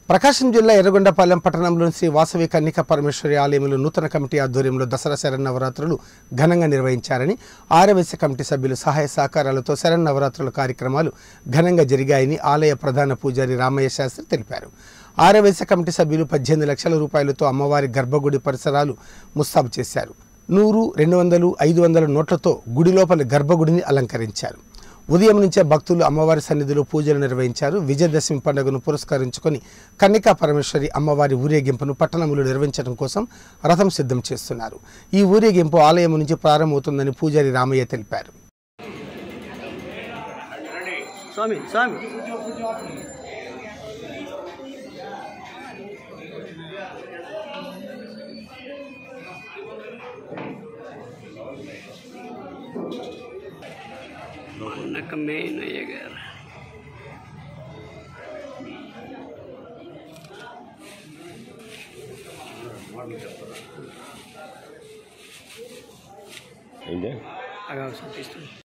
ప్రకాశం జిల్లా ఎర్రగొండపాలెం పట్టణంలోని శ్రీ వాసవి కన్నిక పరమేశ్వరి ఆలయంలో నూతన కమిటీ ఆధ్వర్యంలో దసరా శరన్నవరాత్రులు ఘనంగా నిర్వహించారని ఆరవేశ కమిటీ సభ్యులు సహాయ సహకారాలతో శరన్నవరాత్రుల కార్యక్రమాలు ఘనంగా జరిగాయని ఆలయ ప్రధాన పూజారి రామయ్య శాస్త్రి తెలిపారు ఆరవేశ కమిటీ సభ్యులు పద్దెనిమిది లక్షల రూపాయలతో అమ్మవారి గర్భగుడి పరిసరాలు ముస్తాబు చేశారు నూరు రెండు వందలు ఐదు వందల నోట్లతో గుడి లోపల గర్భగుడిని అలంకరించారు ఉదయం నుంచే భక్తులు అమ్మవారి సన్నిధిలో పూజలు నిర్వహించారు విజయదశమి పండుగను పురస్కరించుకొని కన్నికా పరమేశ్వరి అమ్మవారి ఊరేగింపును పట్టణంలో నిర్వహించడం కోసం రథం సిద్ధం చేస్తున్నారు ఈ ఊరేగింపు ఆలయం నుంచి ప్రారంభమవుతుందని పూజారి రామయ్య తెలిపారు స్వామి స్వామి అన్నక మెయిన్ అయ్య గారు ఏంటి అగా చూపిస్తాను